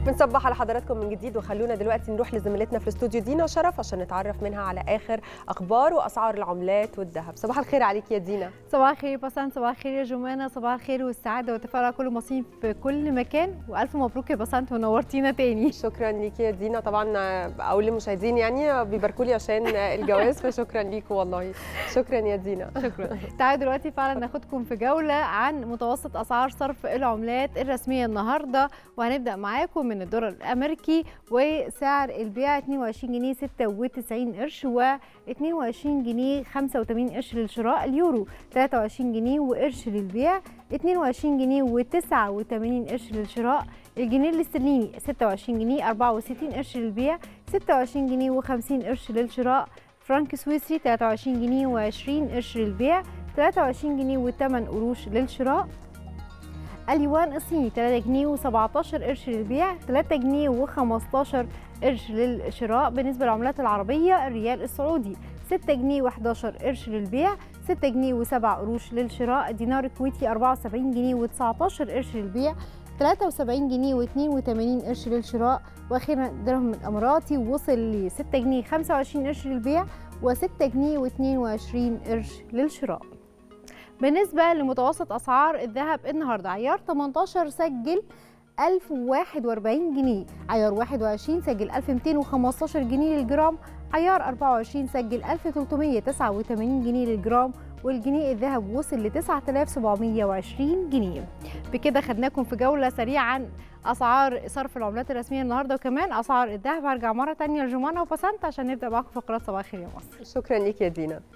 بنصبح على حضراتكم من جديد وخلونا دلوقتي نروح لزميلتنا في الاستوديو دينا شرف عشان نتعرف منها على اخر اخبار واسعار العملات والذهب صباح الخير عليك يا دينا صباح الخير بسان صباح الخير يا جمانة صباح الخير والسعادة والتفاؤل على كل المصريين في كل مكان وألف مبروك يا بسنت ونورتينا تاني شكرا ليكي يا دينا طبعا اقول للمشاهدين يعني بيباركوا لي عشان الجواز فشكرا ليكم والله شكرا يا دينا شكرا تعالوا دلوقتي فعلا ناخدكم في جولة عن متوسط أسعار صرف العملات الرسمية النهاردة وهنبدأ معاكم من الدولار الأمريكي وسعر البيع 22 جنيه 96 قرش و 22 جنيه 85 قرش للشراء اليورو 23 جنيه وقرش للبيع 22 جنيه و89 قرش للشراء الجنيه الاسترليني 26 جنيه 64 قرش للبيع 26 جنيه و50 قرش للشراء فرنك سويسري 23 جنيه و20 قرش للبيع 23 جنيه و8 قروش للشراء اليوان الصيني 3 جنيه و17 قرش للبيع 3 جنيه و15 قرش للشراء بالنسبة للعملات العربية الريال السعودي 6 جنيه و11 قرش للبيع 6 جنيه و7 قروش للشراء الدينار الكويتي 74 جنيه و19 قرش للبيع 73 جنيه و82 قرش للشراء واخيرا الدرهم الاماراتي وصل ل 6 جنيه 25 قرش للبيع و6 جنيه و22 قرش للشراء بالنسبة لمتوسط أسعار الذهب النهاردة عيار 18 سجل 1041 جنيه عيار 21 سجل 1215 جنيه للجرام عيار 24 سجل 1389 جنيه للجرام والجنيه الذهب وصل ل 9720 جنيه بكده خدناكم في جولة سريعة عن أسعار صرف العملات الرسمية النهاردة وكمان أسعار الذهب هرجع مرة تانية لجمانة وبسنت عشان نبدأ معاكم فقرات صباح الخير يا مصر شكرا ليك يا دينا